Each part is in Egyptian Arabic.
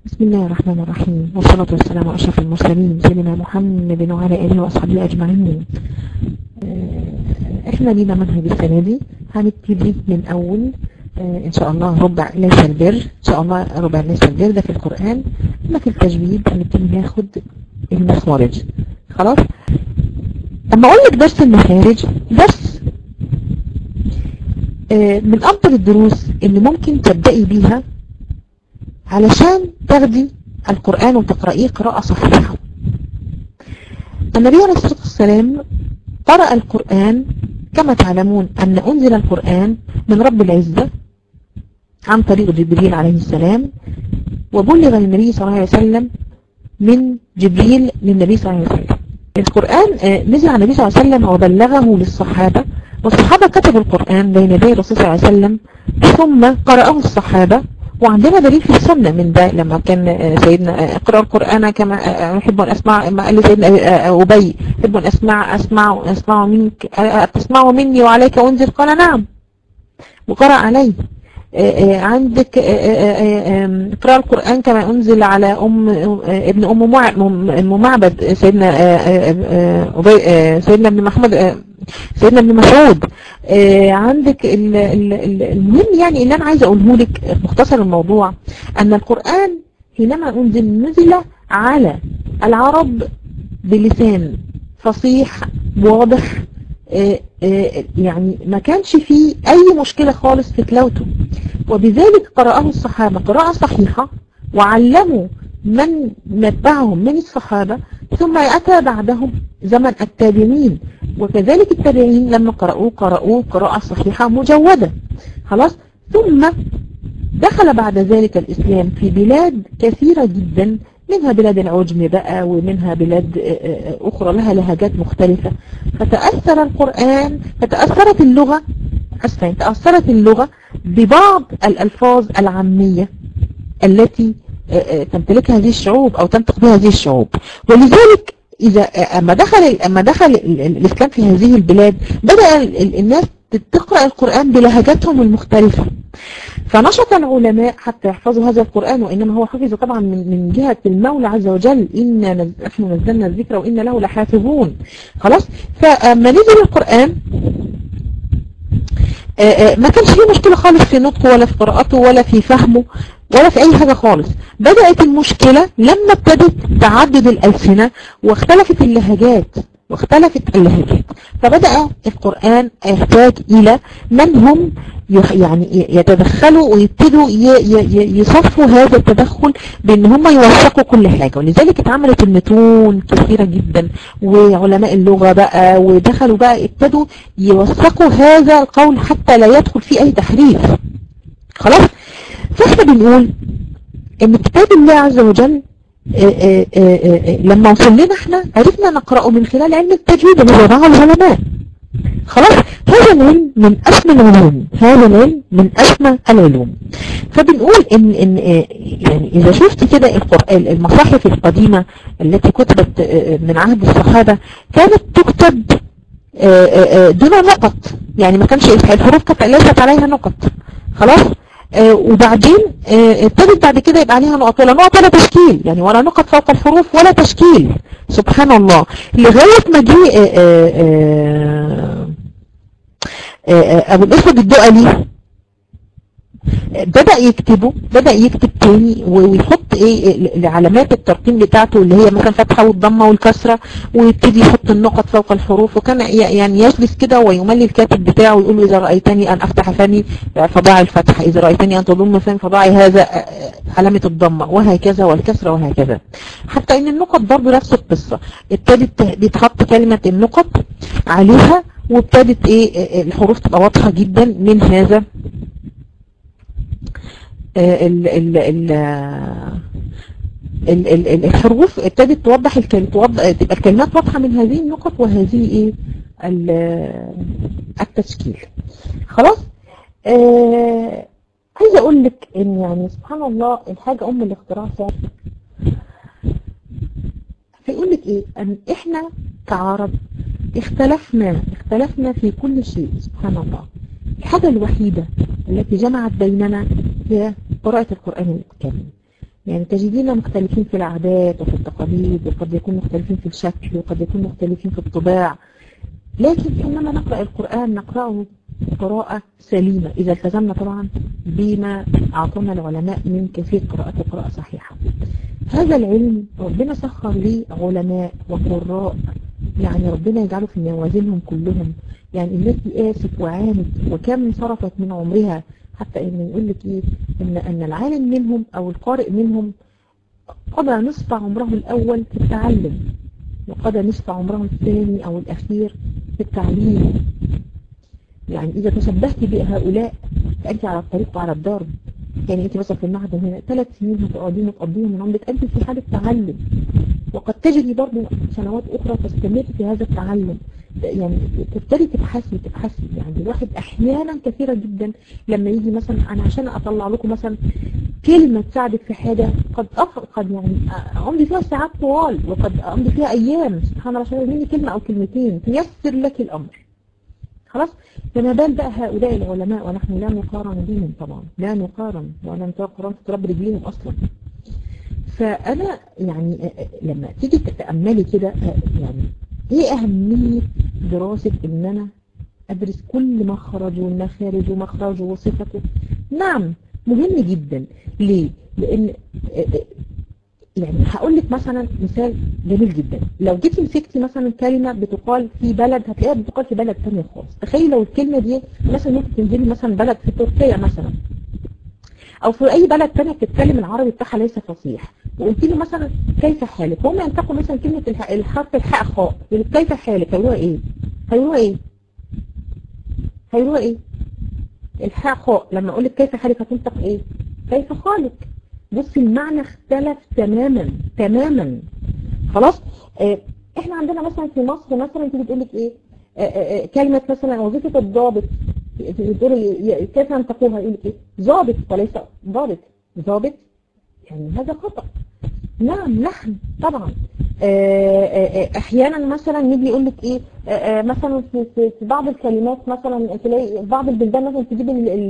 بسم الله الرحمن الرحيم والصلاة والسلام على أشرف المرسلين سيدنا محمد وعلى آله وأصحابه أجمعين احنا لينا منهج السنة دي هنبتدي من أول اه إن شاء الله ربع ليس البر إن شاء الله ربع ليس البر ده في القرآن أما في التجويد هنبتدي ناخد المخارج خلاص أما أقول لك درس المخارج درس اه من أفضل الدروس اللي ممكن تبدأي بيها علشان تاخدي القرآن وتقرأيه قراءة صحيحة النبي عليه الصلاة والسلام قرأ القرآن كما تعلمون أن أنزل القرآن من رب العزة عن طريق جبريل عليه السلام وبلغ النبي صلى الله عليه وسلم من جبريل للنبي صلى الله عليه وسلم القرآن نزل على النبي صلى الله عليه وسلم وبلغه للصحابة والصحابة كتبوا القرآن بين يدي الرسول صلى الله عليه وسلم ثم قرأه الصحابة وعندنا دليل في السنة من ده لما كان سيدنا اقرأ القرآن كما أحب أن أسمع ما قال سيدنا أبي أحب أن أسمع أسمع أسمع منك تسمع مني وعليك أنزل قال نعم وقرأ عليه عندك اقرأ القرآن كما أنزل على أم ابن أم معبد سيدنا سيدنا ابن محمد سيدنا ابن مسعود عندك المهم يعني اللي أنا عايزة أقوله لك مختصر الموضوع أن القرآن حينما أنزل نزل على العرب بلسان فصيح واضح يعني ما كانش فيه أي مشكلة خالص في تلاوته وبذلك قرأه الصحابة قراءة صحيحة وعلموا من نتبعهم من الصحابة ثم أتى بعدهم زمن التابعين وكذلك التابعين لما قرأوه قرأوه قراءة صحيحة مجودة خلاص ثم دخل بعد ذلك الإسلام في بلاد كثيرة جدا منها بلاد العجم بقى ومنها بلاد أخرى لها لهجات مختلفة فتأثر القرآن فتأثرت اللغة أسفين تأثرت اللغة ببعض الألفاظ العامية التي تمتلكها هذه الشعوب أو تنطق بها هذه الشعوب ولذلك إذا أما دخل أما دخل الإسلام في هذه البلاد بدأ الناس تقرأ القرآن بلهجاتهم المختلفة فنشط العلماء حتى يحفظوا هذا القرآن وإنما هو حفظ طبعا من من جهة المولى عز وجل إن نحن نزلنا الذكر وإن له لحافظون خلاص فما نزل القرآن ما كانش فيه مشكلة خالص في نطقه ولا في قراءته ولا في فهمه ولا في أي حاجة خالص بدأت المشكلة لما ابتدت تعدد الألسنة واختلفت اللهجات واختلفت اللهجات فبدأ القرآن يحتاج إلى من هم يعني يتدخلوا ويبتدوا يصفوا هذا التدخل بأن هم يوثقوا كل حاجة ولذلك اتعملت المتون كثيرة جدا وعلماء اللغة بقى ودخلوا بقى ابتدوا يوثقوا هذا القول حتى لا يدخل فيه أي تحريف خلاص فاحنا بنقول ان كتاب الله عز وجل آآ آآ لما وصل لنا احنا عرفنا نقرأه من خلال علم التجويد اللي وضعه العلماء خلاص هذا العلم من أسمى العلوم هذا العلم من أسمى العلوم فبنقول ان, إن يعني إذا شفت كده القرآن المصاحف القديمة التي كتبت من عهد الصحابة كانت تكتب دون نقط يعني ما كانش الحروف كانت ليست عليها نقط خلاص آه وبعدين آه ابتدت بعد كده يبقى عليها نقط ولا نقط ولا تشكيل يعني ولا نقط فوق الحروف ولا تشكيل سبحان الله لغاية ما جه ابو الاسود الدؤلي بدأ يكتبه بدأ يكتب تاني ويحط ايه علامات الترقيم بتاعته اللي هي مثلا فتحة والضمة والكسرة ويبتدي يحط النقط فوق الحروف وكان يعني يجلس كده ويملي الكاتب بتاعه ويقول له إذا رأيتني أن أفتح فمي فضاعي الفتحة إذا رأيتني أن تضم فمي فضاعي هذا علامة الضمة وهكذا والكسرة وهكذا حتى إن النقط برضه نفس القصة ابتدت بيتحط كلمة النقط عليها وابتدت ايه الحروف تبقى واضحة جدا من هذا ال ال ال ال ال الحروف ابتدت توضح توضح تبقى الكلمات واضحة من هذه النقط وهذه ايه التشكيل خلاص آه عايزه اقول لك ان يعني سبحان الله الحاجة ام الاختراع فعلا فيقول لك ايه ان احنا كعرب اختلفنا اختلفنا في كل شيء سبحان الله الحاجة الوحيدة التي جمعت بيننا هي قراءة القرآن الكريم يعني تجدين مختلفين في العادات وفي التقاليد وقد يكون مختلفين في الشكل وقد يكون مختلفين في الطباع لكن حينما نقرأ القرآن نقرأه قراءة سليمة إذا التزمنا طبعا بما أعطونا العلماء من كيفية قراءته قراءة صحيحة هذا العلم ربنا سخر لي علماء وقراء يعني ربنا يجعله في موازينهم كلهم يعني الناس دي آسف وعانت وكم صرفت من عمرها حتى ان يقول لك ايه ان ان العالم منهم او القارئ منهم قضى نصف عمره الاول في التعلم وقضى نصف عمره الثاني او الاخير في التعليم يعني اذا تشبهت بهؤلاء فانت على الطريق وعلى الدرب يعني انت مثلا في المعهد هنا ثلاث سنين هتقعدين وتقضيهم من عمرك انت في حالة تعلم وقد تجري برضه سنوات اخرى تستمر في هذا التعلم يعني تبتدي تبحثي تبحثي يعني الواحد احيانا كثيرة جدا لما يجي مثلا انا عشان اطلع لكم مثلا كلمة تساعدك في حاجة قد أف... قد يعني امضي فيها ساعات طوال وقد امضي فيها ايام سبحان الله عشان مني كلمة او كلمتين تيسر لك الامر خلاص فما بال بقى هؤلاء العلماء ونحن لا نقارن بهم طبعا لا نقارن ولا نقارن في تراب رجليهم اصلا فانا يعني لما تيجي تتأملي كده يعني ايه اهمية دراسة ان انا ادرس كل مخرج والمخارج ومخرجه وصفته نعم مهم جدا ليه لان يعني هقول لك مثلا مثال جميل جدا لو جيتي مسكتي مثلا كلمة بتقال في بلد هتلاقيها بتقال في بلد ثانيه خالص تخيل لو الكلمة دي مثلا ممكن تنزلي مثلا بلد في تركيا مثلا او في اي بلد ثانيه بتتكلم العربي بتاعها ليس فصيح وقلت له مثلا كيف حالك هم ينطقوا مثلا كلمة الحرف الحاء خاء كيف حالك هيقولوها ايه هيقولوها ايه هيقولوها ايه الحاء خاء لما اقول لك كيف حالك هتنطق ايه كيف خالك بص المعنى اختلف تماما تماما خلاص اه احنا عندنا مثلا في مصر مثلا تيجي تقول لك ايه اه اه كلمة مثلا وظيفة الضابط تقول كيف ينطقوها يقول لك ايه ضابط وليس ضابط ضابط يعني هذا خطأ نعم نحن طبعا احيانا مثلا نيجي يقول لك ايه مثلا في, في, في بعض الكلمات مثلا تلاقي بعض البلدان مثلا تجيب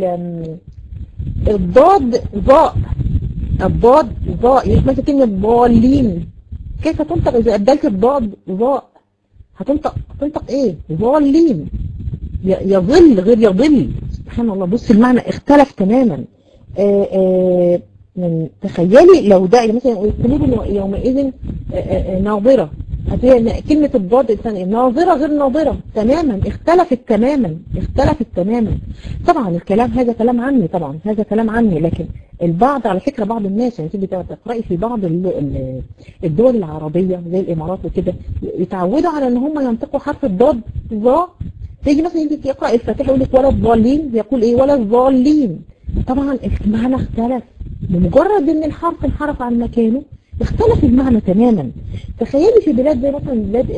الضاد ضاء الضاد ضاء يعني مثلا كلمة ضالين كيف تنطق اذا ابدلت الضاد ضاء هتنطق تنطق ايه ضالين يظل غير يضل سبحان الله بص المعنى اختلف تماما آآ آآ يعني تخيلي لو ده مثلا القلوب يومئذ ناظرة كلمة الضاد ناظرة غير ناظرة تماما اختلفت تماما اختلفت تماما طبعا الكلام هذا كلام عني طبعا هذا كلام عني لكن البعض على فكرة بعض الناس يعني تيجي تقرأي في بعض الدول العربية زي الامارات وكده يتعودوا على ان هم ينطقوا حرف الضاد ضا تيجي مثلا يجي يقرأ الفاتحة يقول لك ولا الضالين يقول ايه ولا الضالين طبعا المعنى اختلف بمجرد ان الحرف انحرف عن مكانه اختلف المعنى تماما تخيلي في بلاد زي مثلا بلاد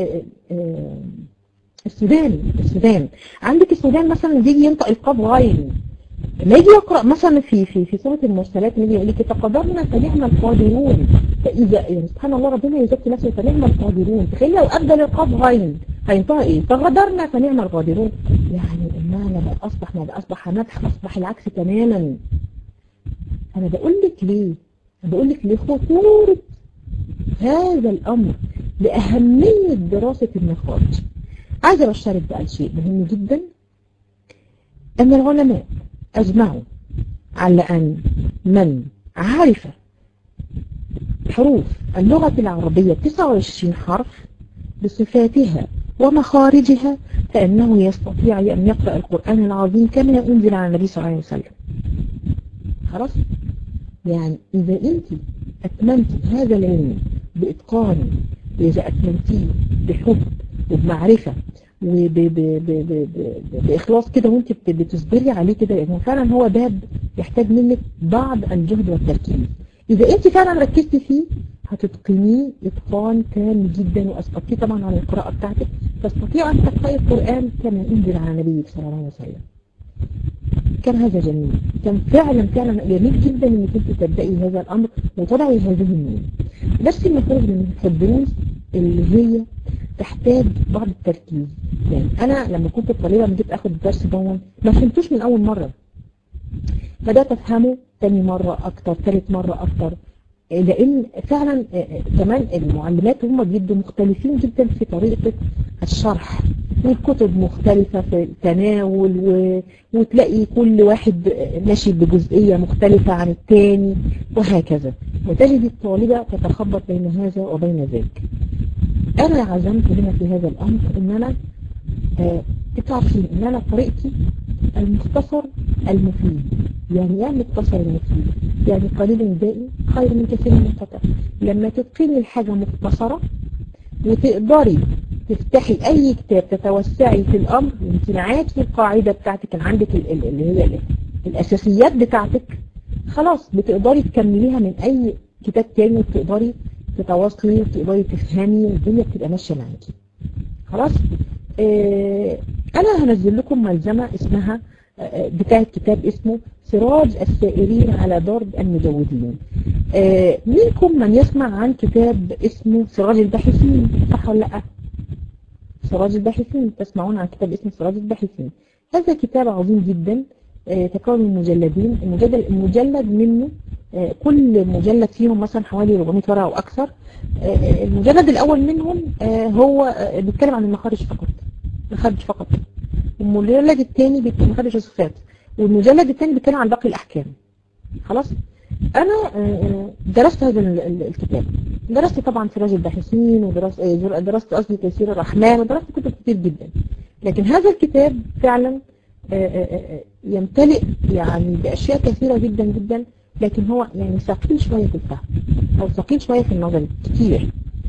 السودان السودان عندك السودان مثلا يجي ينطق القاف غاين لما يجي يقرأ مثلا في في في سورة المرسلات يجي يقول لك تقدرنا فنعم القادرون فإذا يعني سبحان الله ربنا يزكي نفسه فنعم القادرون تخيل لو أبدل القاف غاين هينطق ايه فغدرنا فنعم الغادرون يعني المعنى بقى أصبح ما بقى أصبح مدح أصبح العكس تماما أنا بقول لك ليه بقول لك لخطورة هذا الأمر لأهمية دراسة المخارج عايزة أبشرك بقى شيء مهم جدا أن العلماء أجمعوا على أن من عرف حروف اللغة العربية 29 حرف بصفاتها ومخارجها فإنه يستطيع أن يقرأ القرآن العظيم كما أنزل على النبي صلى الله عليه وسلم خلاص يعني إذا أنت أتممت هذا العلم بإتقان إذا أتممتيه بحب وبمعرفة وبإخلاص كده وانت بتصبري عليه كده يعني فعلا هو باب يحتاج منك بعض الجهد والتركيز إذا انت فعلا ركزتي فيه هتتقنيه إتقان تام جدا وأسقطتيه طبعا على القراءة بتاعتك تستطيع أن تقرأي القرآن كما أنزل على نبيك صلى الله عليه وسلم كان هذا جميل كان فعلا فعلا جميل جدا انك انت تبدأي هذا الأمر وتضعي هذه النية نفس المفروض من الدروس اللي هي تحتاج بعض التركيز يعني أنا لما كنت طالبة جيت أخد الدرس دون ما فهمتوش من أول مرة بدأت أفهمه تاني مرة أكتر ثالث مرة أكتر لان فعلا كمان المعلمات هم بيدوا مختلفين جدا في طريقة الشرح والكتب مختلفة في التناول و... وتلاقي كل واحد ماشي بجزئية مختلفة عن التاني وهكذا وتجد الطالبة تتخبط بين هذا وبين ذاك انا عزمت هنا في هذا الامر ان انا تعرفين ان انا طريقتي المختصر المفيد يعني ايه المختصر المفيد يعني قليل دائم خير من كثير منقطع لما تتقني الحاجة مختصرة وتقدري تفتحي اي كتاب تتوسعي في الامر انت معاكي القاعدة بتاعتك كان عندك اللي هي الاساسيات بتاعتك خلاص بتقدري تكمليها من اي كتاب تاني وتقدري تتواصلي وتقدري تفهمي والدنيا بتبقى ماشية معاكي خلاص آه انا هنزل لكم ملزمة اسمها آه بتاعت كتاب اسمه سراج السائرين على درب المجودين آه منكم من يسمع عن كتاب اسمه سراج الباحثين صح ولا لا سراج الباحثين تسمعون عن كتاب اسمه سراج الباحثين هذا كتاب عظيم جدا تكون من مجلدين المجلد, المجلد منه كل مجلد فيهم مثلا حوالي 400 ورقة او اكثر المجلد الاول منهم هو بيتكلم عن المخارج فقط المخارج فقط المجلد الثاني بيتكلم عن مخارج الصفات والمجلد الثاني بيتكلم عن باقي الاحكام خلاص انا درست هذا الكتاب درست طبعا سراج الباحثين ودرست درست قصدي تيسير الرحمن ودرست كتب كتير جدا لكن هذا الكتاب فعلا يمتلئ يعني باشياء كثيرة جدا جدا لكن هو يعني ثقيل شوية في الفهم او ثقيل شوية في النظر كتير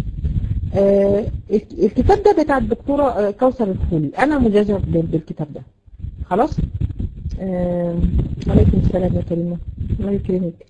آه الكتاب ده بتاع الدكتورة كوثر الخولي انا مجازة بالكتاب ده خلاص آه عليكم السلام يا كريمة الله يكرمك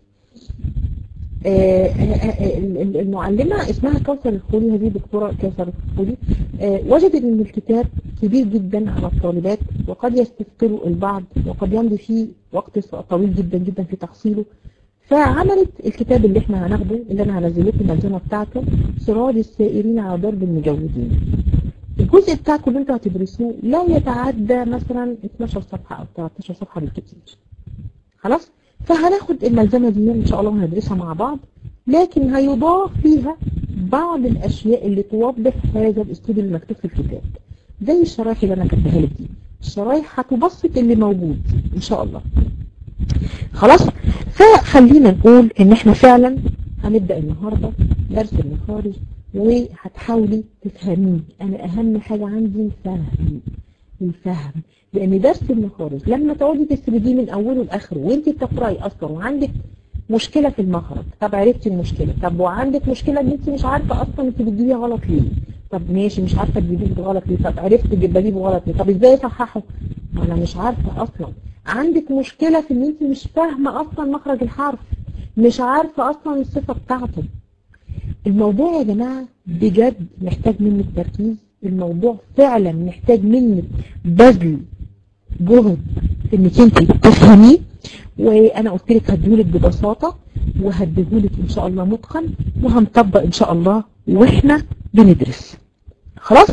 آه المعلمة اسمها كوثر الخولي هذه دكتورة كوثر الخولي وجدت ان الكتاب كبير جدا على الطالبات وقد يستثقلوا البعض وقد يمضي فيه وقت طويل جدا جدا في تحصيله فعملت الكتاب اللي احنا هناخده اللي انا هنزل لكم الملزمه بتاعته سراج السائرين على درب المجودين الجزء بتاعكم اللي انتوا هتدرسوه لا يتعدى مثلا 12 صفحه او 13 صفحه بالكثير خلاص فهناخد الملزمه دي ان شاء الله وهندرسها مع بعض لكن هيضاف فيها بعض الاشياء اللي توضح هذا الاسلوب اللي مكتوب في الكتاب زي الشرايح اللي انا كاتبها لك دي الشرايح هتبسط اللي موجود ان شاء الله خلاص فخلينا نقول ان احنا فعلا هنبدأ النهاردة درس المخارج وهتحاولي تفهميه انا اهم حاجة عندي الفهم الفهم لان درس المخارج لما تقعدي تسرديه من اوله لاخره وانت بتقراي اصلا وعندك مشكلة في المخرج طب عرفتي المشكلة طب وعندك مشكلة ان انت مش عارفة اصلا انت بتجيبيها غلط ليه طب ماشي مش عارفة تجيبيه غلط ليه طب عرفت بجيبه غلط ليه طب ازاي اصححه انا مش عارفة اصلا عندك مشكلة في ان انت مش فاهمة اصلا مخرج الحرف مش عارفة اصلا الصفة بتاعته الموضوع يا جماعة بجد محتاج منك تركيز الموضوع فعلا محتاج منك بذل جهد انك انت تفهميه وانا قلت لك هديهولك ببساطة وهديهولك ان شاء الله متقن وهنطبق ان شاء الله واحنا بندرس خلاص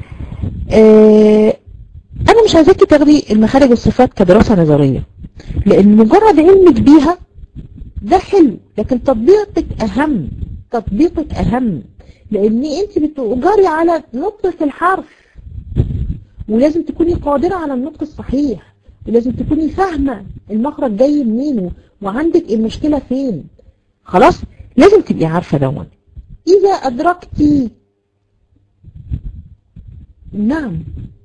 آه انا مش عايزاكي تاخدي المخارج والصفات كدراسة نظرية لان مجرد علمك بيها ده حلو لكن تطبيقك اهم تطبيقك اهم لان انت بتجاري على نطق الحرف ولازم تكوني قادرة على النطق الصحيح ولازم تكوني فاهمة المخرج جاي منين وعندك المشكلة فين خلاص لازم تبقي عارفة دون اذا ادركتي نعم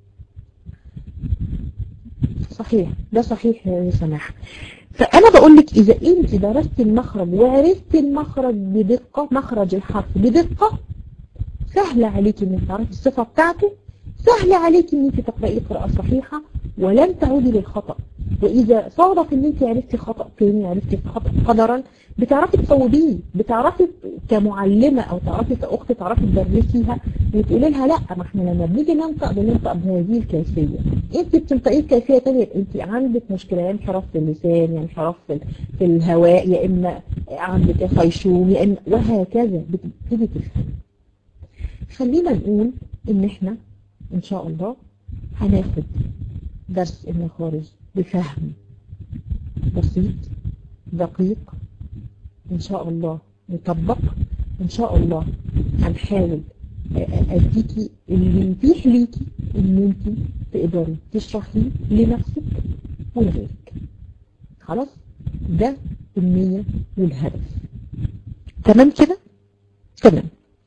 صحيح ده صحيح يا سماح فأنا بقول لك إذا أنت درست المخرج وعرفت المخرج بدقة مخرج الحرف بدقة سهل عليك أن تعرفي الصفة بتاعته سهل عليك أن أنت تقرأي قراءة صحيحة ولن تعودي للخطأ وإذا صادف أن أنت عرفتي خطأ تاني عرفتي خطأ قدرا بتعرفي تصوبيه بتعرفي كمعلمة أو تعرفي كأخت تعرفي تدرسيها وتقولي لها لا ما احنا لما بنيجي ننطق بننطق بهذه الكيفية انت بتنطقيه بكيفية تانية انت عندك مشكلة يا انحراف في اللسان يا انحراف في, في الهواء يا اما عندك خيشوم يا اما وهكذا بتبتدي تفهم خلينا نقول ان احنا ان شاء الله هناخد درس المخارج بفهم بسيط دقيق ان شاء الله نطبق ان شاء الله هنحاول اديكي اللي يتيح ليكي ان انت تقدري تشرحيه لنفسك ولغيرك خلاص ده النية والهدف تمام كده تمام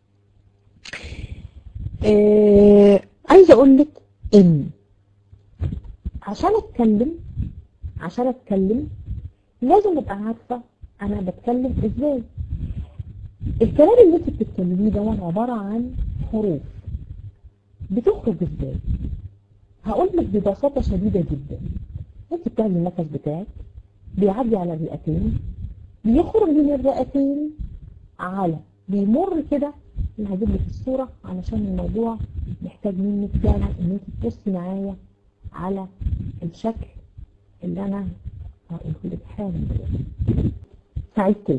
آه عايزه اقول لك ان عشان اتكلم عشان اتكلم لازم ابقى عارفه انا بتكلم ازاي الكلام اللي انت بتتكلميه ده عباره عن حروف بتخرج ازاي هقول لك ببساطه شديده جدا انت بتعمل النفس بتاعك بيعدي على الرئتين بيخرج من الرئتين على بيمر كده انا هجيب لك الصوره علشان الموضوع محتاج منك فعلا ان انت تبصي معايا على الشكل اللي انا هقوله لك حالا دلوقتي سعيد تاني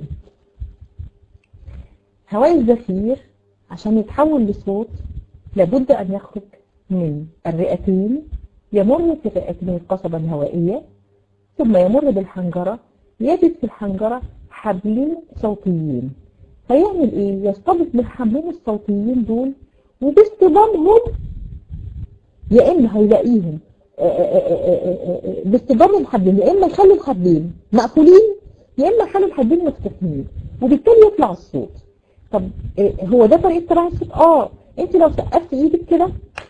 هواء الزفير عشان يتحول لصوت لابد ان يخرج من الرئتين يمر في الرئتين القصبة الهوائية ثم يمر بالحنجرة يجد في الحنجرة حبلين صوتيين هيعمل ايه يستضيف بالحبلين الصوتيين دول وباصطدامهم يا اما هيلاقيهم باصطدام الحبلين يا اما يخلي الحبلين مقفولين يا اما يخلي الحبلين مفتوحين وبالتالي يطلع الصوت طب هو ده طريقه طلع الصوت اه انت لو سقفتي ايدك كده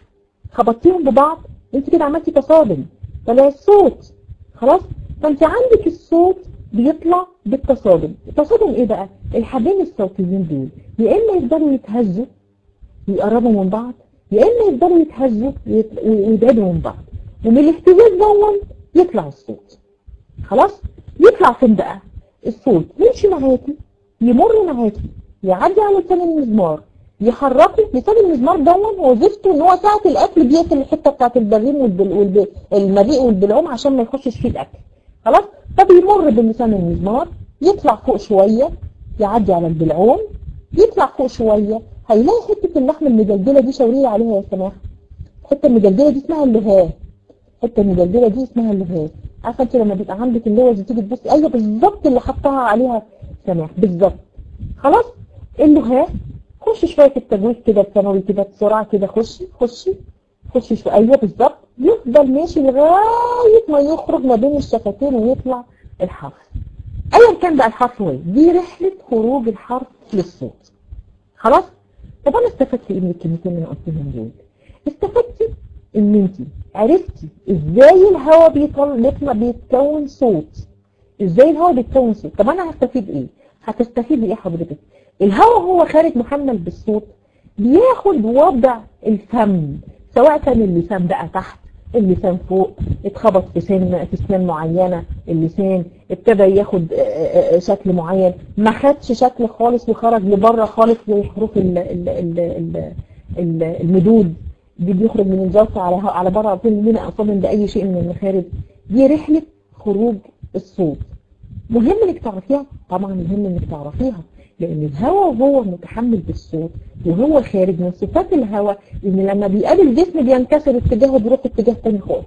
خبطتيهم ببعض انت كده عملتي تصادم طلع الصوت خلاص فانت عندك الصوت بيطلع بالتصادم التصادم ايه بقى الحبلين الصوتيين دول يا اما يفضلوا يتهزوا ويقربوا من بعض يا اما يفضلوا يتهزوا ويبعدوا من بعض ومن الاهتزاز دون يطلع الصوت خلاص يطلع فين بقى الصوت يمشي معاكي يمر معاكي يعدي على لسان المزمار يحركه لسان المزمار دون وظيفته ان هو ساعة الاكل بياكل الحته بتاعت البريم والبل... والمريء والبلعوم عشان ما يخشش فيه الاكل خلاص فبيمر بلسان المزمار يطلع فوق شوية يعدي على البلعوم يطلع فوق شوية هيلاقي حتة اللحم المجلجلة دي شاوريه عليها يا سماح الحتة المجلجلة دي اسمها اللهاه الحتة المجلجلة دي اسمها اللهاه عارفة انت لما بيبقى عندك اللوز تيجي تبصي ايوه بالظبط اللي حطها عليها سماح بالظبط خلاص اللهاه خش شوية في التجويف كده الثانوي كده بسرعة كده خشي خشي خشي شوية ايوه بالظبط يفضل ماشي لغاية ما يخرج ما بين الشفتين ويطلع الحرف ايا كان بقى الحرف هو دي رحلة خروج الحرف للصوت خلاص طب انا استفدت ايه من الكلمتين اللي قلتهم دول استفدتي ان انت عرفتي ازاي الهواء بيطلع بيتكون صوت ازاي الهواء بيتكون صوت طب انا هستفيد ايه هتستفيد ايه حضرتك الهواء هو خارج محمل بالصوت بياخد وضع الفم سواء كان اللسان بقى تحت اللسان فوق اتخبط في سن في سنان معينة اللسان ابتدى ياخد شكل معين ما خدش شكل خالص وخرج لبره خالص زي حروف ال ال ال ال ال المدود دي بيخرج من الجوف على على بره من اصلا باي شيء من المخارج دي رحلة خروج الصوت مهم انك تعرفيها طبعا مهم انك تعرفيها لان الهواء وهو متحمل بالصوت وهو خارج من صفات الهواء ان لما بيقابل الجسم بينكسر اتجاهه بيروح اتجاه تاني خالص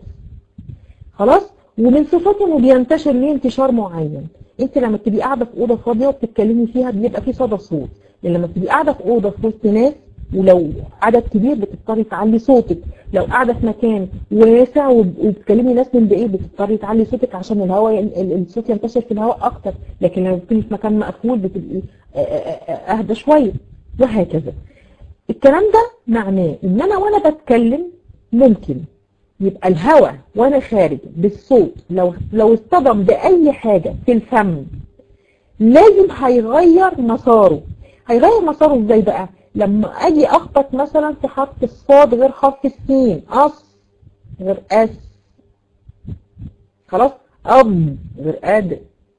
خلاص ومن صفاته انه بينتشر ليه انتشار معين انت لما بتبقي قاعده في اوضه فاضيه وبتتكلمي فيها بيبقى في صدى صوت لما بتبقي قاعده في اوضه في وسط ناس ولو عدد كبير بتضطري تعلي صوتك لو قاعده في مكان واسع وبتكلمي ناس من بعيد بتضطري تعلي صوتك عشان الهواء الصوت ينتشر في الهواء اكتر لكن لو بتكوني في مكان مقفول بتبقي اهدى شويه وهكذا الكلام ده معناه ان انا وانا بتكلم ممكن يبقى الهواء وانا خارج بالصوت لو لو اصطدم باي حاجه في الفم لازم هيغير مساره هيغير مساره ازاي بقى لما اجي اخبط مثلا في حرف الصاد غير حرف السين اص غير اس خلاص اب غير اد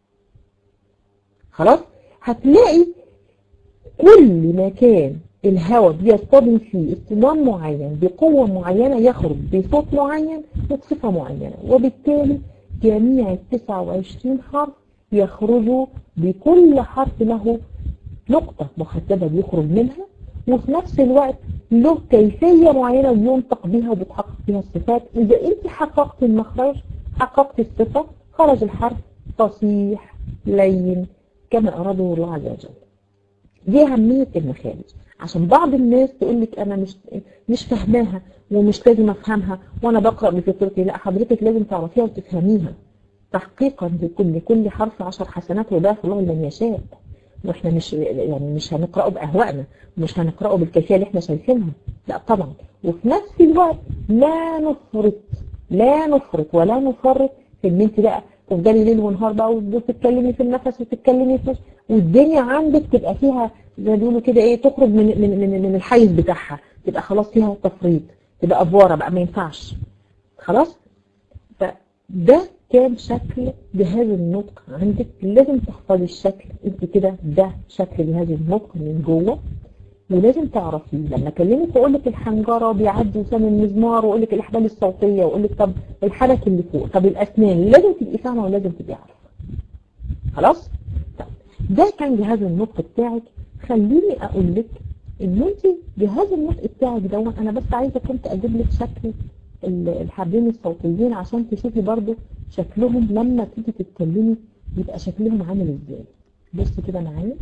خلاص هتلاقي كل مكان الهواء بيصطدم فيه اصطدام معين بقوة معينة يخرج بصوت معين وبصفة معينة وبالتالي جميع ال 29 حرف يخرجوا بكل حرف له نقطة محددة بيخرج منها وفي نفس الوقت له كيفية معينة بينطق بها وبتحقق فيها الصفات إذا أنت حققت المخرج حققت الصفة خرج الحرف فصيح لين كما أراده الله عز وجل دي أهمية المخارج عشان بعض الناس تقول لك أنا مش مش فاهماها ومش لازم أفهمها وأنا بقرأ بفطرتي لا حضرتك لازم تعرفيها وتفهميها تحقيقا لكل لكل حرف عشر حسنات وضعف الله لمن يشاء واحنا مش يعني مش هنقرأه بأهوائنا مش هنقرأه بالكيفية اللي احنا شايفينها لا طبعا وفي نفس الوقت لا نفرط لا نفرط ولا نفرط في ان انت بقى تفضلي ليل ونهار بقى وتتكلمي في النفس وتتكلمي في والدنيا عندك تبقى فيها زي ما بيقولوا كده ايه تخرج من من من, من الحيز بتاعها تبقى خلاص فيها تفريط تبقى افواره بقى ما ينفعش خلاص فده كان شكل جهاز النطق عندك لازم تحفظي الشكل انت كده ده شكل جهاز النطق من جوه ولازم تعرفيه لما اكلمك واقول لك الحنجره بيعدي لسان المزمار واقول لك الاحبال الصوتيه واقول لك طب الحنك اللي فوق طب الاسنان لازم تبقي فاهمه ولازم تبقي عارفه خلاص طب ده كان جهاز النطق بتاعك خليني اقول لك ان انت جهاز النطق بتاعك دون انا بس عايزه كنت اجيب لك شكل الحبلين الصوتيين عشان تشوفي برضو شكلهم لما تيجي تتكلمي يبقى شكلهم عامل ازاي بص كده معايا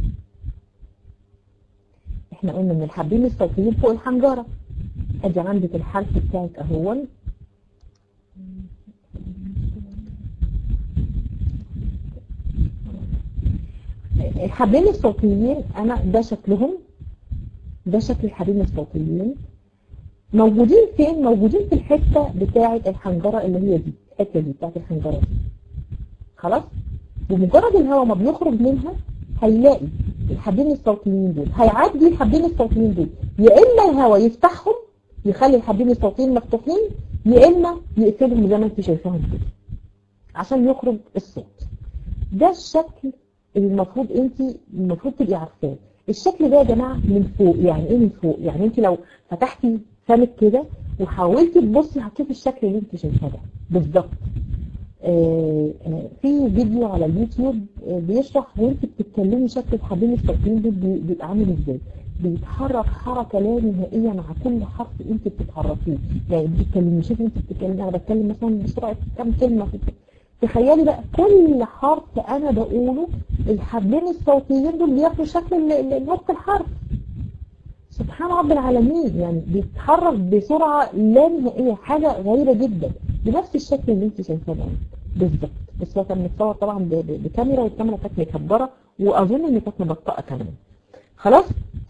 احنا قلنا ان الحبلين الصوتيين فوق الحنجرة ادي عندك الحرف بتاعك اهون الحبلين الصوتيين انا ده شكلهم ده شكل الحبلين الصوتيين موجودين فين موجودين في الحتة بتاعة الحنجرة اللي هي دي الحتة دي بتاعة الحنجرة دي خلاص بمجرد الهواء ما بيخرج منها هيلاقي الحبلين الصوتيين دول هيعدي الحبلين الصوتيين دول يا اما الهواء يفتحهم يخلي الحبلين الصوتيين مفتوحين يا اما يقفلهم زي ما انت شايفاهم كده عشان يخرج الصوت ده الشكل اللي المفروض انت المفروض تبقي عارفاه الشكل ده يا جماعه من فوق يعني ايه من فوق يعني انت لو فتحتي فمك كده وحاولتي تبصي هتشوفي الشكل اللي انت شايفاه ده بالظبط آه آه في فيديو على اليوتيوب آه بيشرح وانت بتتكلمي شكل الحبيب الصوتيين دول بيبقى عامل ازاي بيتحرك حركة لا نهائية مع كل حرف انت بتتحركيه يعني بتتكلمي شوفي انت بتتكلمي انا بتكلم مثلا بسرعة كام كلمة تخيلي بقى كل حرف انا بقوله الحبلين الصوتيين دول بياخدوا شكل نطق الحرف سبحان رب العالمين يعني بيتحرك بسرعة لا نهائية حاجة غريبة جدا بنفس الشكل اللي انت شايفاه ده بالظبط بس هو كان متصور طبعا بكاميرا والكاميرا كانت مكبرة واظن ان كانت مبطئة كمان خلاص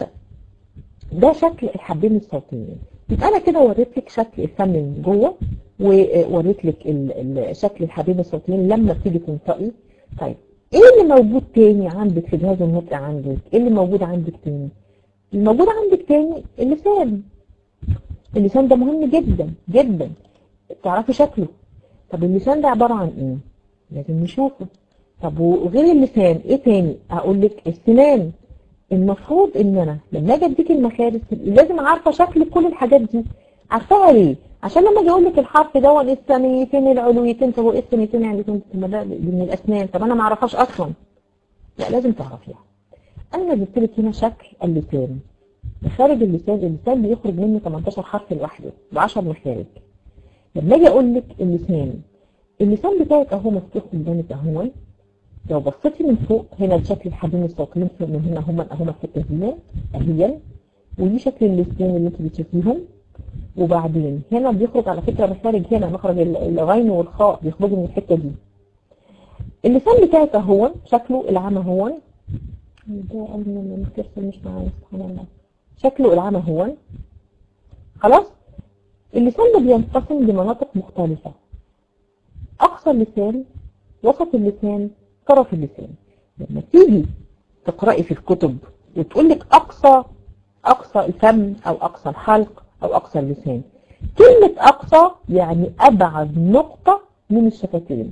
ده شكل الحبين الصوتيين يبقى انا كده وريت لك شكل الفم من جوه ووريت لك شكل الحبين الصوتيين لما بتيجي تنطقي طيب ايه اللي موجود تاني عندك في جهاز النطق عندك ايه اللي موجود عندك تاني الموجود عندك تاني اللسان اللسان ده مهم جدا جدا تعرفي شكله طب اللسان ده عبارة عن ايه لازم نشوفه طب وغير اللسان ايه تاني اقول لك السنان المفروض ان انا لما اجي اديك المخارج لازم عارفه شكل كل الحاجات دي عارفاها ليه عشان لما اجي اقول لك الحرف ده الثانيتين العلويتين طب وايه الثانيتين يعني من الاسنان طب انا ما اعرفهاش اصلا لا لازم تعرفيها انا جبت لك هنا شكل اللسان مخارج اللسان اللسان بيخرج منه 18 حرف لوحده ب 10 مخارج لما اجي اقول لك اللسان اللسان بتاعك اهو مفتوح قدامك اهو لو بصيتي من فوق هنا شكل الحبين الصوتيين من هنا هما هما الحته دي اهي ودي شكل اللسان اللي انت بتشوفيهم وبعدين هنا بيخرج على فكره مخارج هنا مخرج الغين والخاء بيخرجوا من الحته دي اللسان بتاعك اهو شكله العام اهو ده قبل ما الكرسي مش معايا سبحان الله شكله العام اهو خلاص اللسان ده بينقسم لمناطق مختلفة اقصى اللسان وسط اللسان طرف اللسان لما تيجي تقرأي في الكتب وتقول لك اقصى اقصى الفم او اقصى الحلق او اقصى اللسان كلمة اقصى يعني ابعد نقطة من الشفتين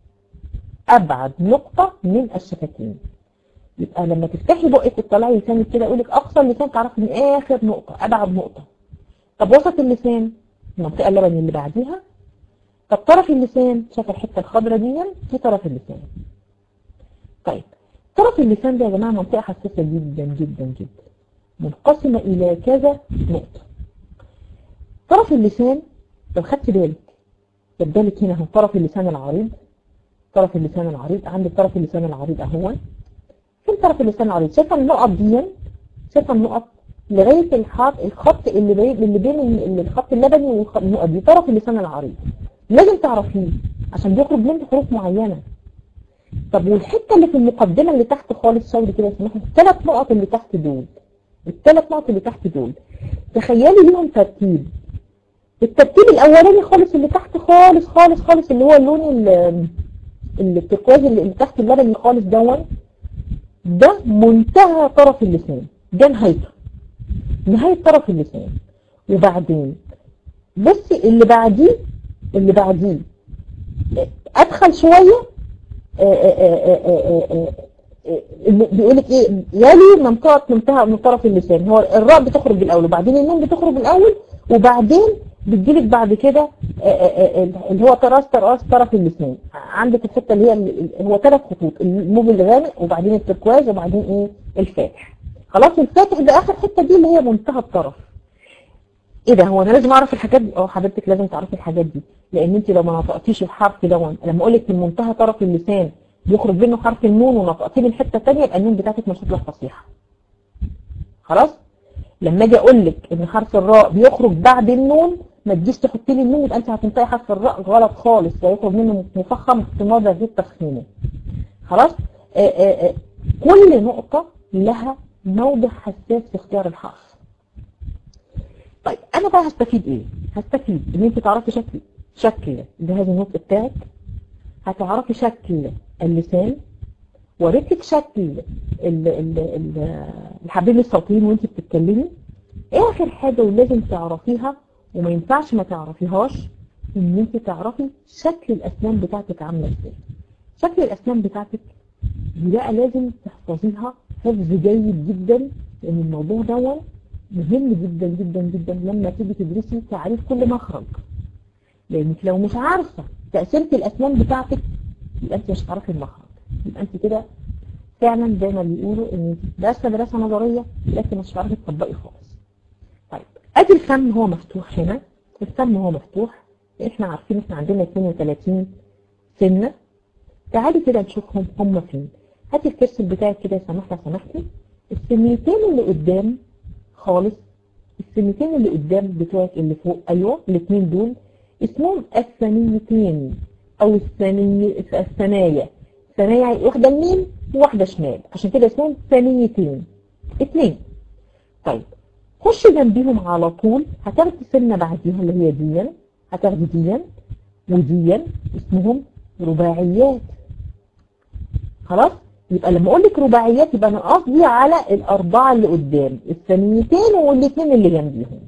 ابعد نقطة من الشفتين يبقى لما تفتحي بقك وتطلعي لسانك كده يقول لك اقصى اللسان تعرفي من اخر نقطة ابعد نقطة طب وسط اللسان المنطقة اللبني اللي بعديها طب طرف اللسان شايف الحتة الخضراء دي دي طرف اللسان طيب طرف اللسان ده يا جماعة منطقة حساسة جدا جدا جدا منقسمة الى كذا نقطة طرف اللسان لو خدت بالك بالك هنا هو طرف اللسان العريض طرف اللسان العريض عندك طرف اللسان العريض اهو فين طرف اللسان العريض شايفه النقط دي شايفه النقط لغايه الخط الخط اللي بين اللي بين ال- الخط اللبني والنقط دي طرف اللسان العريض لازم تعرفيه عشان بيخرج منه حروف معينه طب والحته اللي في المقدمه اللي تحت خالص شاوري كده اسمها الثلاث نقط اللي تحت دول الثلاث نقط اللي تحت دول تخيلي ليهم ترتيب الترتيب الاولاني خالص اللي تحت خالص خالص خالص اللي هو اللون ال- التركواز اللي اللي تحت اللبني خالص دون ده منتهى طرف اللسان ده نهايته نهاية طرف اللسان وبعدين بصي اللي بعديه اللي بعديه ادخل شوية بيقول لك ايه يلي منطقة منتهى من طرف اللسان هو الراء بتخرج بالاول وبعدين النون بتخرج الاول وبعدين بتجيلك بعد كده آه، آه، آه، اللي هو تراس تراس طرف اللسان عندك الحته اللي هي ال- ال- هو ثلاث خطوط الموج الغامق وبعدين التركواز وبعدين ايه الفاتح خلاص الفاتح ده اخر حته دي اللي هي منتهى الطرف ايه ده هو انا لازم اعرف الحاجات دي اه حضرتك لازم تعرفي الحاجات دي لان انت لو ما نطقتيش الحرف ده لما اقول لك من منتهى طرف اللسان بيخرج منه حرف النون ونطقتيه من حته ثانيه يبقى النون بتاعتك مش هتطلع فصيحه خلاص لما اجي اقول لك ان حرف الراء بيخرج بعد النون ما تجيش تحطي لي النون يبقى انت هتنطقي حرف الراء غلط خالص ويخرج منه مفخم استماضه غير تفخيمه خلاص آآ آآ كل نقطه لها موضع حساس في اختيار الحرف طيب انا بقى هستفيد ايه هستفيد ان انت تعرفي شكل شكل جهاز النطق بتاعك هتعرفي شكل اللسان وريتك شكل ال- ال- ال- الحبيب الصوتيين وانت بتتكلمي اخر حاجة ولازم تعرفيها وما ينفعش ما تعرفيهاش ان انت تعرفي شكل الاسنان بتاعتك عاملة ازاي شكل الاسنان بتاعتك دي بقى لازم تحفظيها حفظ جيد جدا لان الموضوع ده مهم جدا جدا جدا لما تيجي تدرسي تعريف كل مخرج لانك لو مش عارفة تقسيمة الاسنان بتاعتك يبقى انت مش هتعرفي المخرج يبقى انت كده فعلا زي ما بيقولوا ان دراسه دراسه نظريه لكن مش هتعرفي تطبقي خالص. طيب ادي الفم هو مفتوح هنا الفم هو مفتوح احنا عارفين احنا عندنا 32 سنه تعالي كده نشوفهم هم فين هاتي الكرسي بتاعك كده يا سماح لو سمحتي السنتين اللي قدام خالص السنتين اللي قدام بتوعك اللي فوق ايوه الاثنين دول اسمهم الثنيتين او الثني الثنايا ثنايا واحده يمين وواحده شمال عشان كده اسمهم ثنيتين اثنين طيب خش جنبيهم على طول هتاخدي سنه بعديها اللي هي ديا هتاخدي ديا وديا اسمهم رباعيات خلاص يبقى لما اقول لك رباعيات يبقى انا قصدي على الاربعه اللي قدام الثانيتين والاثنين اللي جنبيهم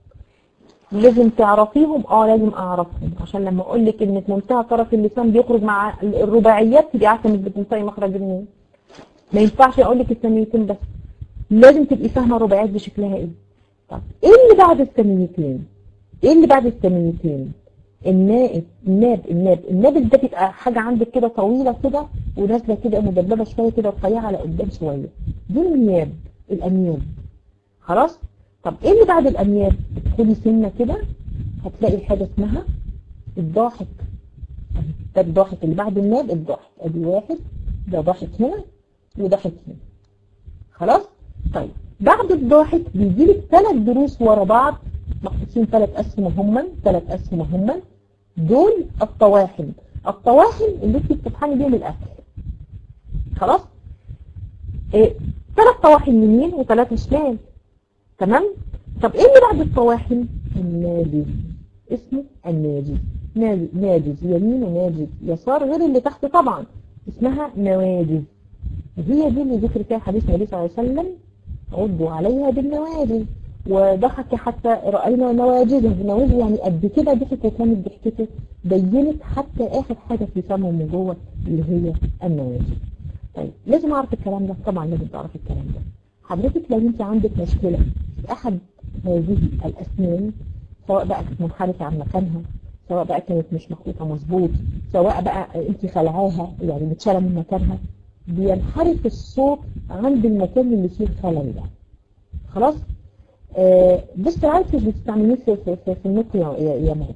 لازم تعرفيهم اه لازم اعرفهم عشان لما اقول لك ان في منتهى طرف اللسان بيخرج مع الرباعيات تبقي عارفه انك بتنطقي مخرج النون ما ينفعش اقول لك الثانيتين بس لازم تبقي فاهمه الرباعيات بشكلها ايه طب ايه اللي بعد الثانيتين ايه اللي بعد الثانيتين النائب الناب الناب الناب ده بيبقى حاجه عندك كده طويله كده ونازله كده مدببه شويه كده رفيعه على قدام شويه دي النياب الانياب خلاص طب ايه اللي بعد الانياب ادخلي سنه كده هتلاقي حاجه اسمها الضاحك ده الضاحك اللي بعد الناب الضاحك ادي واحد ده ضاحك هنا وضاحك هنا خلاص طيب بعد الضاحك بيجي لك ثلاث دروس ورا بعض مقصوصين ثلاث اسهم هما ثلاث اسهم هما دول الطواحن الطواحن اللي انت بتطحني بيهم الاكل خلاص إيه ثلاث طواحن يمين وثلاثه شمال تمام طب ايه اللي بعد الطواحن الناجز اسمه الناجز ناجز ناجز يمين وناجز يسار غير اللي تحت طبعا اسمها نواجز هي دي اللي ذكر فيها حديث النبي صلى الله عليه وسلم عضوا عليها بالنواجز وضحك حتى رأينا نواجزه نواجز يعني قد كده ضحك وكانت ضحكته بينت حتى اخر حاجة في فمه من جوه اللي هي النواجز طيب لازم اعرف الكلام ده طبعا لازم تعرف الكلام ده حضرتك لو انت عندك مشكلة في احد هذه الاسنان سواء بقى كانت منحرفة عن مكانها سواء بقى كانت مش محطوطة مظبوط سواء بقى انت خلعاها يعني متشالة من مكانها بينحرف الصوت عند المكان اللي فيه الخلل ده خلاص آه بس عارف مش بتستعمليه في, في, في, في النطق يا, يا, يا مهد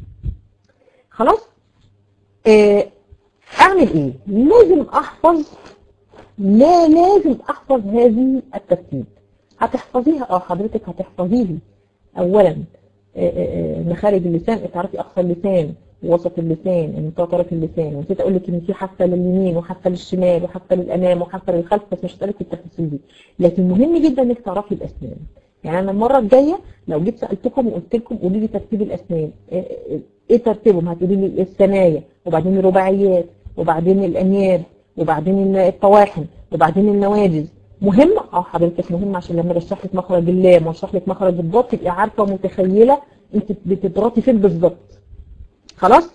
خلاص آه اعمل ايه لازم احفظ لا لازم احفظ هذه الترتيب هتحفظيها اه حضرتك هتحفظيه اولا مخارج اللسان تعرفي اقصى اللسان ووسط اللسان منطقه طرف اللسان ونسيت اقول لك ان في حافه لليمين وحافه للشمال وحافه للامام وحافه للخلف بس مش هسالك التفاصيل دي لكن مهم جدا انك تعرفي الاسنان يعني انا المره الجايه لو جيت سالتكم وقلت لكم قولوا لي ترتيب الاسنان ايه ترتيبهم هتقولي لي الثنايا وبعدين الرباعيات وبعدين الانياب وبعدين الطواحن وبعدين النواجذ مهم اه حضرتك مهم عشان لما اشرح لك مخرج اللام واشرح لك مخرج الضاد تبقي عارفه ومتخيله انت بتضغطي فين بالظبط خلاص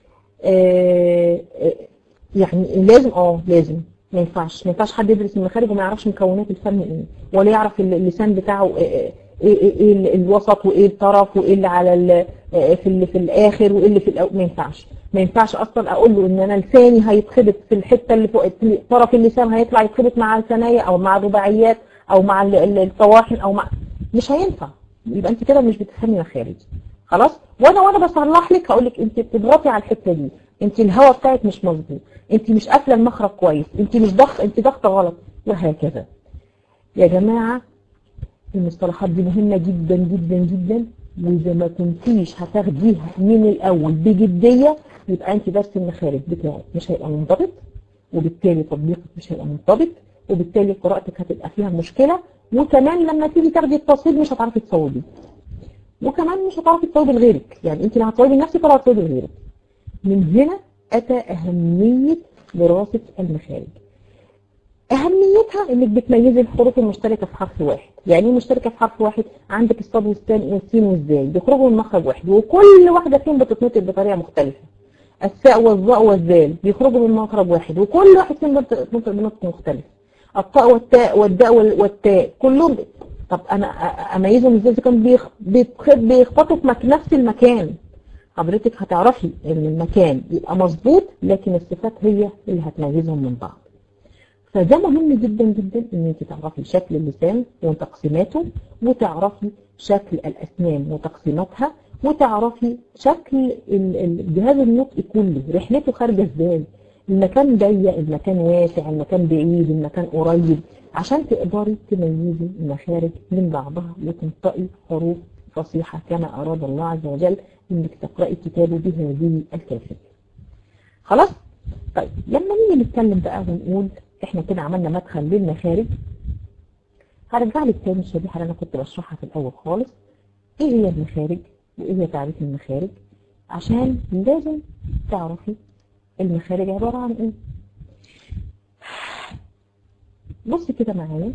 آه يعني لازم اه لازم ما ينفعش ما ينفعش حد يدرس المخارج وما يعرفش مكونات الفم ايه ولا يعرف اللسان بتاعه ايه, إيه, إيه الوسط وايه الطرف وايه اللي على في اللي في الاخر وايه اللي في الأول ما ينفعش ما ينفعش اصلا اقول له ان انا لساني هيتخبط في الحته اللي فوق طرف اللسان هيطلع يتخبط مع الثنايا او مع الرباعيات او مع الطواحن او مع مش هينفع يبقى انت كده مش بتفهمي مخارج خلاص وانا وانا بصلح لك هقول لك انت بتضغطي على الحته دي انت الهواء بتاعك مش مظبوط انت مش قافله المخرج كويس انت مش ضغط انت ضغطه غلط وهكذا يا جماعه المصطلحات دي مهمه جدا جدا جدا واذا ما كنتيش هتاخديها من الاول بجديه يبقى انت درس المخارج بتاعك مش هيبقى منضبط وبالتالي تطبيقك مش هيبقى منضبط وبالتالي قراءتك هتبقى فيها مشكله وكمان لما تيجي تاخدي التصويب مش هتعرفي تصوبي وكمان مش هتعرفي تصوبي لغيرك يعني انت اللي هتصوبي لنفسك ولا هتصوبي لغيرك من هنا اتى اهميه دراسه المخارج اهميتها انك بتميزي الحروف المشتركه في حرف واحد يعني ايه مشتركه في حرف واحد عندك الصاد والسين والسين والزاي بيخرجوا من مخرج واحد وكل واحده فيهم بتتنطق بطريقه مختلفه الساء والظاء والذال بيخرجوا من مخرج واحد وكل واحد فيهم بتتنطق بنطق مختلف الطاء والتاء والداء والتاء كلهم طب انا اميزهم ازاي اذا كانوا بيخبطوا في نفس المكان حضرتك هتعرفي ان المكان يبقى مظبوط لكن الصفات هي اللي هتميزهم من بعض فده مهم جدا جدا ان انت تعرفي شكل اللسان وتقسيماته وتعرفي شكل الاسنان وتقسيماتها وتعرفي شكل الجهاز النطقي كله رحلته خارجه ازاي المكان ضيق المكان واسع المكان بعيد المكان قريب عشان تقدري تميزي المخارج من بعضها وتنطقي حروف فصيحة كما أراد الله عز وجل إنك تقرأي كتابه بهذه الكيفية خلاص؟ طيب لما نيجي نتكلم بقى ونقول احنا كده عملنا مدخل للمخارج هرجع لك تاني الشريحة اللي أنا كنت بشرحها في الأول خالص إيه هي المخارج وإيه هي تعريف المخارج عشان لازم تعرفي المخارج عبارة عن إيه بص كده معايا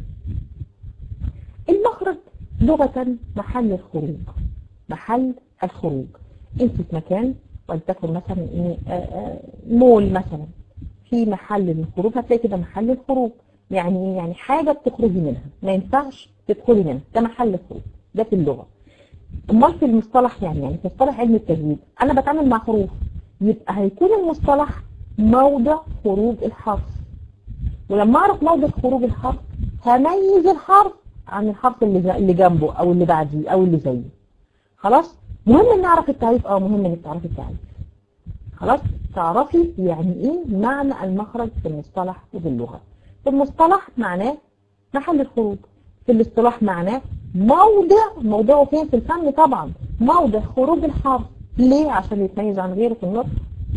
المخرج لغة محل الخروج محل الخروج انت في مكان ولتكن مثلا ايه مول مثلا في محل للخروج هتلاقي كده محل الخروج يعني ايه يعني حاجة بتخرجي منها ما ينفعش تدخلي منها ده محل الخروج ده في اللغة امال في المصطلح يعني يعني في مصطلح علم التجويد انا بتعامل مع حروف يبقى هيكون المصطلح موضع خروج الحرف ولما اعرف موضع خروج الحرف هميز الحرف عن الحرف اللي اللي جنبه او اللي بعديه او اللي زيه خلاص مهم ان نعرف التعريف اه مهم انك تعرفي التعريف خلاص تعرفي يعني ايه معنى المخرج في المصطلح وفي اللغة في المصطلح معناه محل الخروج في الاصطلاح معناه موضع موضعه فين في الفم طبعا موضع خروج الحرف ليه عشان يتميز عن غيره في النطق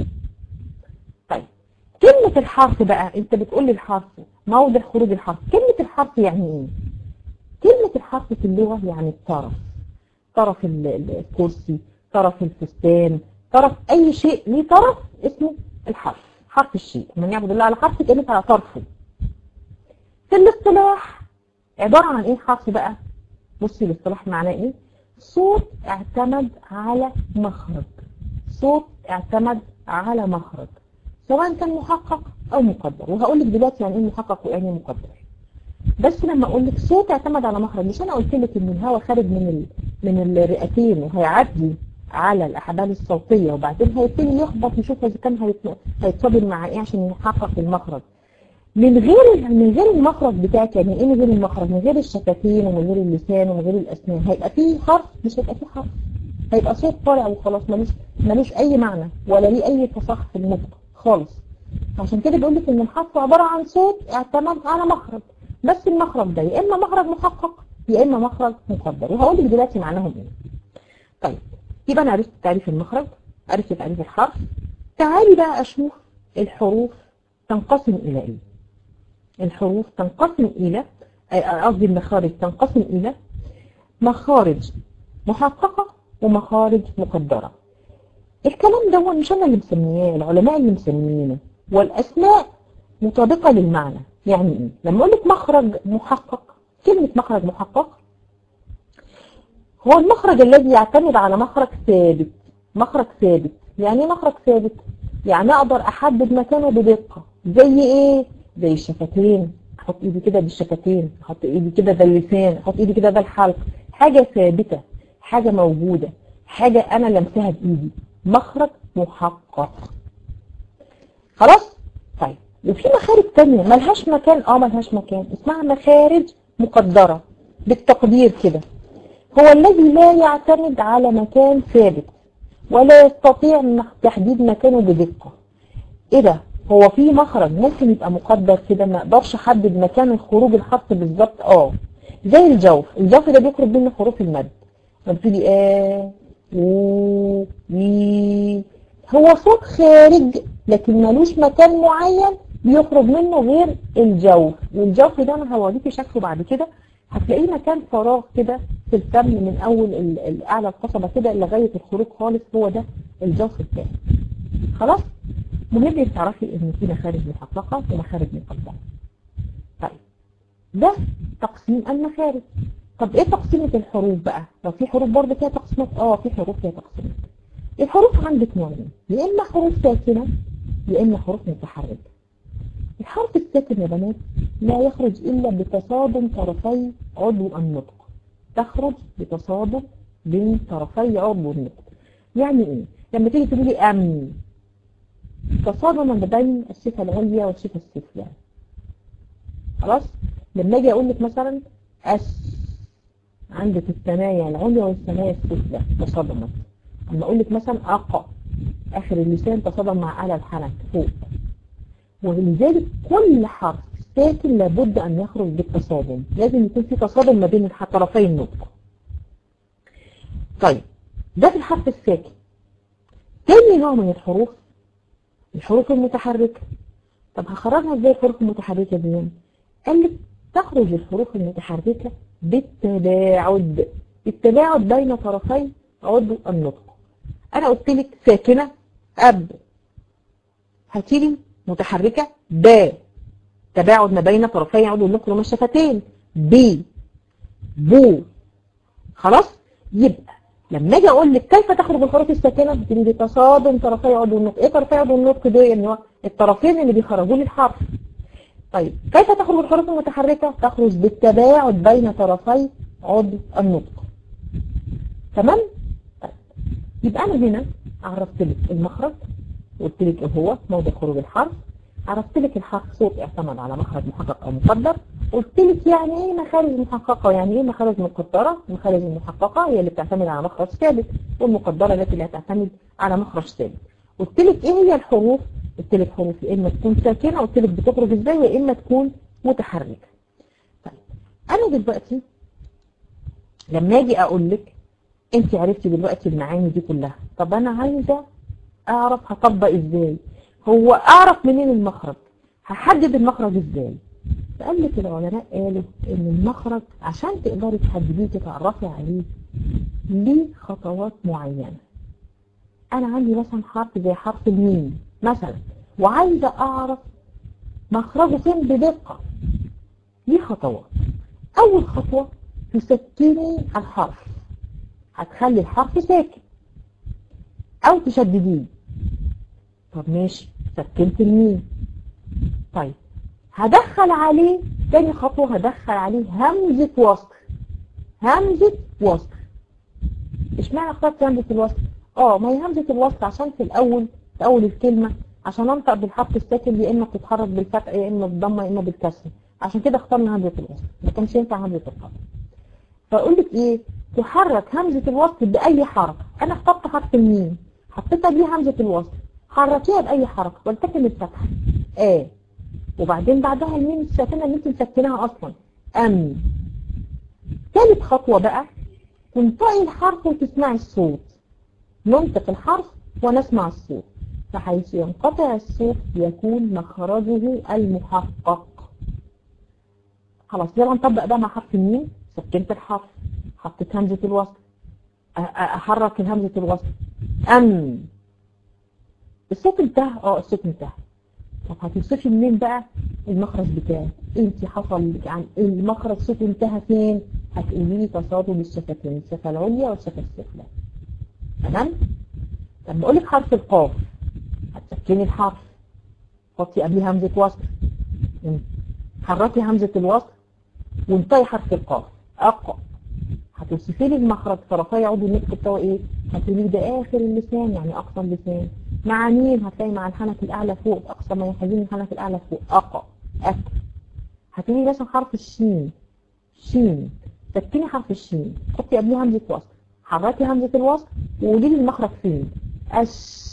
طيب كلمة الحرف بقى انت بتقول لي الحرف موضع خروج الحرف كلمة الحرف يعني ايه كلمة الحرف في اللغة يعني الطرف طرف الكرسي طرف الفستان طرف اي شيء ليه طرف اسمه الحرف حرف الشيء من يعبد الله على حرف كلمة على طرفه في الاصطلاح عبارة عن ايه حرف بقى بصي الاصطلاح معناه ايه صوت اعتمد على مخرج صوت اعتمد على مخرج سواء كان محقق او مقدر وهقول لك دلوقتي يعني ايه محقق ويعني ايه مقدر بس لما اقول لك صوت اعتمد على مخرج مش انا قلت لك ان الهواء خارج من ال... من الرئتين وهيعدي على الاحبال الصوتيه وبعدين هيبتدي يخبط يشوف اذا كان هيت... هيتصادم مع ايه عشان يحقق المخرج من غير من غير المخرج بتاعك يعني ايه من غير المخرج من غير الشفتين ومن غير اللسان ومن غير الاسنان هيبقى فيه حرف مش هيبقى فيه حرف هيبقى صوت طالع وخلاص ملوش ملوش اي معنى ولا ليه اي فصاحه في النطق خالص عشان كده بيقول لك ان الحرف عباره عن صوت اعتمد على مخرج بس المخرج ده يا اما مخرج محقق يا اما مخرج مقدر وهقول لك دلوقتي معناهم ايه طيب يبقى انا عرفت تعريف المخرج عرفت تعريف الحرف تعالي بقى اشوف الحروف تنقسم الى ايه الحروف تنقسم الى قصدي المخارج تنقسم الى مخارج محققة ومخارج مقدرة الكلام ده مش انا اللي مسمياه العلماء اللي مسمينه والاسماء مطابقة للمعنى يعني ايه لما اقول لك مخرج محقق كلمة مخرج محقق هو المخرج الذي يعتمد على مخرج ثابت مخرج ثابت يعني ايه مخرج ثابت يعني اقدر احدد مكانه بدقة زي ايه زي الشفتين احط ايدي كده بالشفتين احط ايدي كده ده اللسان احط ايدي كده ده الحلق حاجة ثابتة حاجة موجودة حاجة انا لمسها بايدي مخرج محقق خلاص طيب وفي مخارج تانية ملهاش مكان اه ملهاش مكان اسمها مخارج مقدرة بالتقدير كده هو الذي لا يعتمد على مكان ثابت ولا يستطيع تحديد مكانه بدقة ايه ده هو في مخرج ممكن يبقى مقدر كده ما اقدرش احدد مكان الخروج الخط بالظبط اه زي الجوف الجوف ده بيخرج منه حروف المد بتبتدي اه و وي هو صوت خارج لكن ملوش مكان معين بيخرج منه غير الجوف والجوف ده انا هوريكي شكله بعد كده هتلاقيه مكان فراغ كده في الفم من اول الاعلى القصبة كده لغاية الخروج خالص هو ده الجوف الثاني خلاص مهم تعرفي ان في مخارج محققة ومخارج مقدرة طيب ده تقسيم المخارج طب ايه تقسيمة الحروف بقى لو في حروف برضه فيها تقسيمات اه في حروف فيها تقسيمات الحروف عندك نوعين يا اما حروف ساكنة يا اما حروف متحركة الحرف الساكن يا بنات لا يخرج الا بتصادم طرفي عضو النطق تخرج بتصادم بين طرفي عضو النطق يعني ايه لما تيجي تقولي ام تصادم ما بين الصفة العليا والصفة السفلى خلاص لما اجي اقول لك مثلا اس عندك الثنايا العليا والثنايا السفلى تصادمت اما اقول لك مثلا اقا اخر اللسان تصادم مع اعلى الحنك فوق ولذلك كل حرف ساكن لابد ان يخرج بالتصادم لازم يكون في تصادم ما بين طرفي النطق طيب ده في الحرف الساكن تاني نوع من الحروف الحروف المتحركة طب هخرجها ازاي الحروف المتحركة دي قال لك تخرج الحروف المتحركة بالتباعد التباعد بين طرفي عضو النطق انا قلت لك ساكنة اب هتيلي متحركة ب تباعد ما بين طرفي عضو النطق وما الشفتين ب بو خلاص يبقى لما اجي اقول لك كيف تخرج الحروف الساكنه بتقولي بتصادم طرفي عضو النطق ايه طرفي عضو النطق دول يعني هو الطرفين اللي بيخرجوا لي الحرف طيب كيف تخرج الحروف المتحركه تخرج بالتباعد بين طرفي عضو النطق تمام طيب يبقى انا هنا عرفت لك المخرج قلت لك ايه هو موضع خروج الحرف عرفت لك الحرف صوت اعتمد على مخرج محقق او مقدر قلت لك يعني ايه مخارج محققة يعني ايه مخارج مقدرة المخارج المحققة هي اللي بتعتمد على مخرج ثابت والمقدرة التي لا تعتمد على مخرج ثابت قلت لك ايه هي الحروف قلت لك حروف يا اما تكون ساكنة قلت لك بتخرج ازاي يا اما تكون متحركة طيب انا دلوقتي لما اجي اقول لك انت عرفتي دلوقتي المعاني دي كلها طب انا عايزة اعرف هطبق ازاي هو اعرف منين المخرج هحدد المخرج ازاي فقال لك العلماء قالوا ان المخرج عشان تقدري تحدديه تتعرفي عليه ليه خطوات معينة انا عندي مثلا حرف زي حرف الميم مثلا وعايزة اعرف مخرجه فين بدقة ليه خطوات اول خطوة تسكني الحرف هتخلي الحرف ساكن او تشدديه طب ماشي سكنت الميم طيب هدخل عليه تاني خطوة هدخل عليه همزة وصل همزة وصل اشمعنى اخترت همزة الوصل اه ما هي همزة الوصل عشان في الاول في اول الكلمة عشان انطق بالحرف الساكن يا اما بتتحرك بالفتح يا اما بالضمه يا اما بالكسر عشان كده اخترنا همزة الوصل ما كانش ينفع همزة القطع فاقول لك ايه تحرك همزة الوصل باي حركة انا اخترت حرف الميم حطيت قبليه همزة الوصل حركيها باي حركة ولتكن الفتحة اه وبعدين بعدها الميم الساكنة اللي انت مسكناها اصلا ام ثالث خطوة بقى تنطقي الحرف وتسمعي الصوت ننطق الحرف ونسمع الصوت فحيث ينقطع الصوت يكون مخرجه المحقق خلاص يلا نطبق بقى مع حرف الميم سكنت الحرف حطيت همزة الوصل احرك همزة الوصل ام الصوت انتهى اه الصوت انتهى طب هتوصفي منين بقى المخرج بتاعك انت حصل يعني المخرج صوت انتهى فين هتقولي لي تصادم الشفتين الشفه العليا والشفه السفلى تمام لما اقول لك حرف القاف هتسكني الحرف حطي قبليه همزه وصل حركي همزه الوصل وانطقي حرف القاف اقا هتوصفي لي المخرج طرفي عضو النطق بتاعه ايه هتقولي ده اخر اللسان يعني اقصى اللسان مع مين هتلاقي مع الحنك الاعلى فوق اقصى ما يحاذيني الحنك الاعلى فوق اقا اك هتقولي مثلا حرف الشين شين سكني حرف الشين حطي قبليه همزه وصل حركي همزه الوصل وقولي لي المخرج فين اش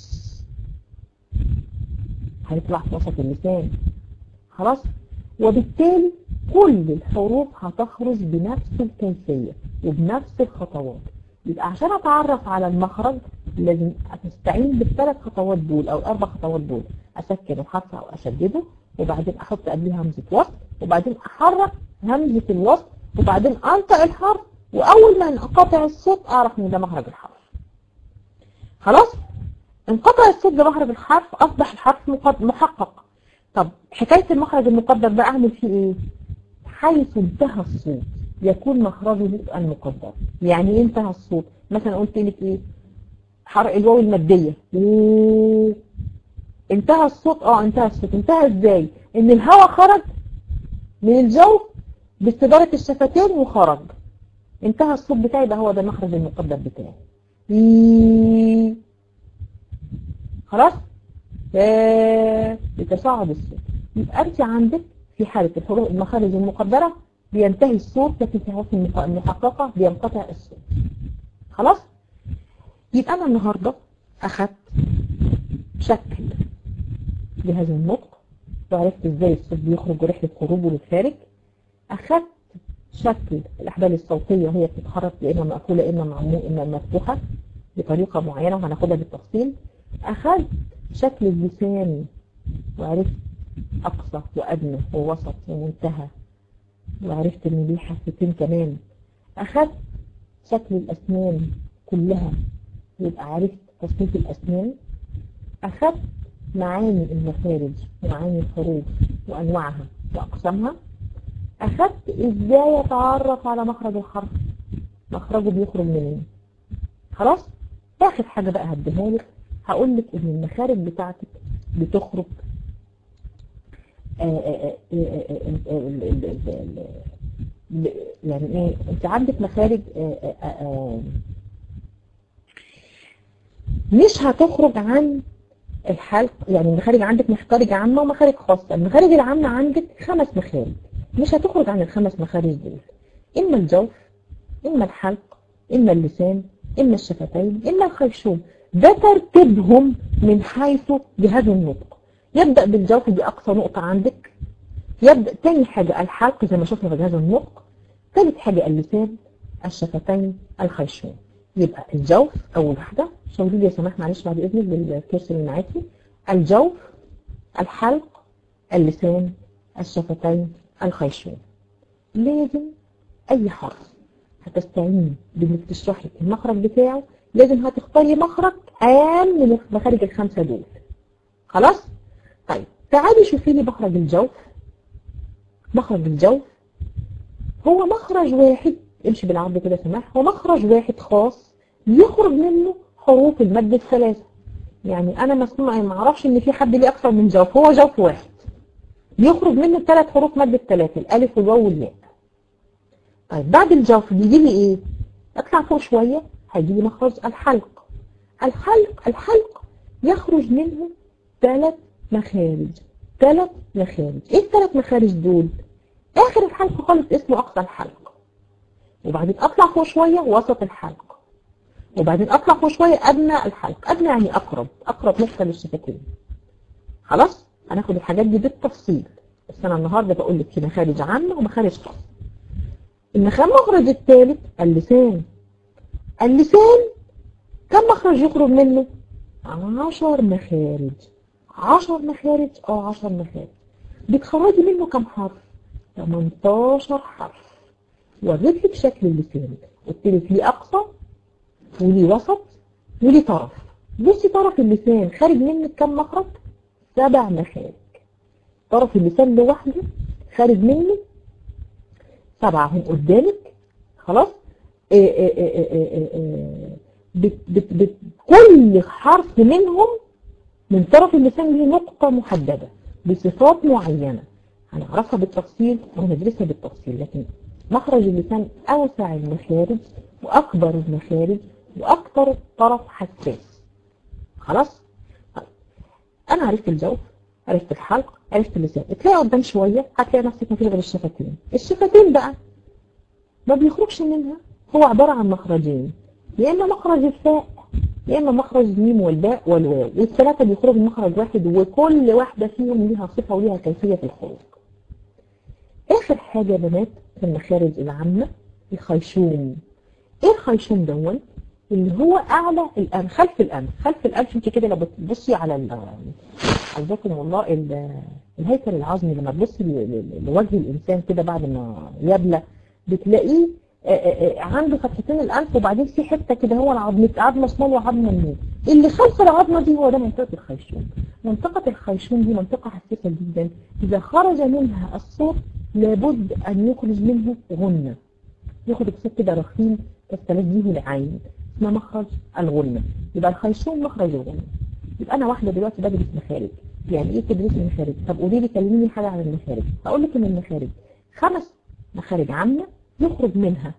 هيطلع في وسط اللسان خلاص وبالتالي كل الحروف هتخرج بنفس الكيفية وبنفس الخطوات يبقى عشان اتعرف على المخرج لازم استعين بالثلاث خطوات دول او الاربع خطوات دول اسكن الحرف او اشدده وبعدين احط قبليه همزة وصل وبعدين احرك همزة الوصل وبعدين انطق الحرف واول ما انقطع الصوت اعرف ان ده مخرج الحرف خلاص انقطع الصوت بمخرج الحرف اصبح الحرف محقق طب حكاية المخرج المقدر ده اعمل فيه ايه حيث انتهى الصوت يكون مخرجه المقدر يعني ايه انتهى الصوت مثلا قلت لك ايه حرق الواو المادية انتهى الصوت اه انتهى الصوت انتهى ازاي ان الهواء خرج من الجو باستدارة الشفتين وخرج انتهى الصوت بتاعي ده هو ده المخرج المقدر بتاعي خلاص بتصاعد الصوت يبقى انت عندك في حالة الحروف المخارج المقدرة بينتهي الصوت لكن في الحروف المحققة بينقطع الصوت خلاص يبقى انا النهاردة اخدت شكل جهاز النطق وعرفت ازاي الصوت بيخرج ورحلة خروجه للخارج اخدت شكل الاحبال الصوتية وهي بتتحرك يا اما مقفولة اما معمول اما مفتوحة بطريقة معينة وهناخدها بالتفصيل اخدت شكل اللسان وعرفت أقصى وأدنى ووسط ومنتهى وعرفت إن ليه حفتين كمان أخذت شكل الأسنان كلها يبقى عرفت تصنيف الأسنان أخذت معاني المخارج ومعاني الحروف وأنواعها وأقسامها أخذت إزاي أتعرف على مخرج الحرف مخرجه بيخرج منين خلاص آخر حاجة بقى هديها لك هقول لك إن المخارج بتاعتك بتخرج يعني ايه انت عندك مخارج مش هتخرج عن الحلق يعني المخارج عندك مخارج عامة ومخارج خاصة المخارج العامة عندك خمس مخارج مش هتخرج عن الخمس مخارج دول اما الجوف اما الحلق اما اللسان اما الشفتين اما الخيشوم ده ترتيبهم من حيث جهاز النطق يبدأ بالجوف دي أقصى نقطة عندك يبدأ تاني حاجة الحلق زي ما شفنا في جهاز النطق ثالث حاجة اللسان الشفتين الخيشوم يبقى الجوف أول واحدة شاوري لي يا سماح معلش بعد إذنك بالكرسي اللي معاكي الجوف الحلق اللسان الشفتين الخيشوم لازم أي حرف هتستعين بإنك تشرحي المخرج بتاعه لازم هتختاري مخرج عام من المخارج الخمسة دول خلاص؟ طيب تعالي شوفي لي مخرج الجوف مخرج الجوف هو مخرج واحد امشي بالعرض كده سماح هو مخرج واحد خاص يخرج منه حروف المد الثلاثة يعني انا مسموع ما اعرفش ان في حد ليه اكثر من جوف هو جوف واحد بيخرج منه ثلاث حروف مد الثلاثة الالف والواو والياء طيب بعد الجوف بيجي لي ايه اطلع فوق شوية هيجي لي مخرج الحلق الحلق الحلق يخرج منه ثلاث مخارج ثلاث مخارج ايه الثلاث مخارج دول اخر الحلق خالص اسمه اقصى الحلق وبعدين اطلع فوق شوية وسط الحلق وبعدين اطلع فوق شوية ادنى الحلق ادنى يعني اقرب اقرب نقطة للشفتين خلاص هناخد الحاجات دي بالتفصيل بس انا النهاردة بقول لك في مخارج عامة ومخارج خاصة المخرج الثالث اللسان اللسان كم مخرج يخرج منه عشر مخارج عشر مخارج اه عشر مخارج بتخرجي منه كم حرف 18 حرف وريت لك شكل اللسان قلت لك ليه اقصى وليه وسط وليه طرف بصي طرف اللسان خارج منك كم مخرج سبع مخارج طرف اللسان لوحده خارج منه سبعة هم قدامك خلاص إيه إيه إيه إيه إيه إيه بت بت بت كل حرف منهم من طرف اللسان له نقطة محددة بصفات معينة هنعرفها بالتفصيل وهندرسها بالتفصيل لكن مخرج اللسان أوسع المخارج وأكبر المخارج وأكثر طرف حساس خلاص طيب. أنا عرفت الجوف عرفت الحلق عرفت اللسان تلاقي قدام شوية هتلاقي نفسك مفيش غير الشفتين الشفتين بقى ما بيخرجش منها هو عبارة عن مخرجين يا إما مخرج الفاء يا إما مخرج الميم والباء والواو والثلاثة بيخرجوا من مخرج واحد وكل واحدة فيهم ليها صفة وليها كيفية الخروج آخر حاجة يا بنات في المخارج العامة الخيشوم ايه الخيشوم دون اللي هو اعلى الانف خلف الانف خلف الانف انت كده لو بتبصي على ال عزكم الله الهيكل العظمي لما تبصي لوجه الانسان كده بعد ما يبلى بتلاقيه عنده فتحتين الانف وبعدين في حته كده هو العظم عظمه شمال وعظمه يمين اللي خلف العظمه دي هو ده منطقه الخيشوم منطقه الخيشوم دي منطقه حساسه جدا اذا خرج منها الصوت لابد ان يخرج منه غنه ياخد صوت كده رخيم تستلذ به العين اسمها مخرج الغنه يبقى الخيشوم مخرج الغنه يبقى انا واحده دلوقتي بدرس مخارج يعني ايه تدرسي مخارج طب قولي لي كلميني حاجه عن المخارج هقول لك ان المخارج خمس مخارج عامه يخرج منها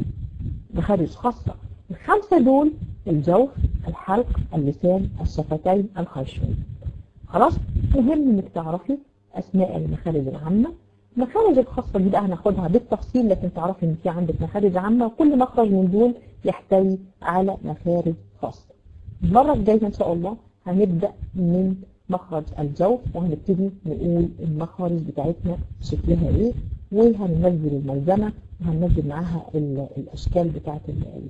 مخارج خاصة الخمسة دول الجوف الحلق اللسان الشفتين الخيشوم خلاص مهم انك تعرفي اسماء المخارج العامة المخارج الخاصة دي بقى هناخدها بالتفصيل لكن تعرفي ان في عندك مخارج عامة وكل مخرج من دول يحتوي على مخارج خاصة المرة الجاية ان شاء الله هنبدأ من مخرج الجوف وهنبتدي نقول المخارج بتاعتنا شكلها ايه وهننزل الملزمة وهننزل معاها الاشكال بتاعت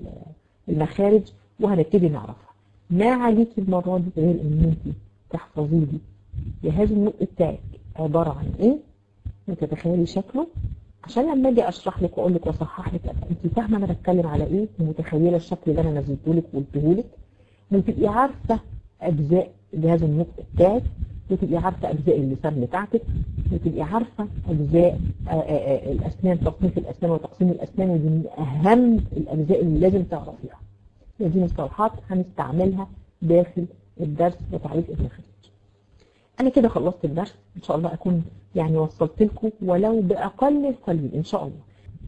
المخارج وهنبتدي نعرفها ما عليك المرة دي غير ان انت تحفظي لي جهاز النطق بتاعك عبارة عن ايه وتتخيلي شكله عشان لما اجي اشرح لك واقول لك واصحح لك انت فاهمه انا بتكلم على ايه ومتخيله الشكل اللي انا نزلته لك وقلته لك وتبقي عارفه اجزاء جهاز النطق بتاعك وتبقي عارفه اجزاء اللسان بتاعتك وتبقي عارفه اجزاء آآ آآ الاسنان تصنيف الاسنان وتقسيم الاسنان ودي من اهم الاجزاء اللي لازم تعرفيها دي مصطلحات هنستعملها داخل الدرس وتعريف المخارج انا كده خلصت الدرس ان شاء الله اكون يعني وصلت لكم ولو باقل القليل ان شاء الله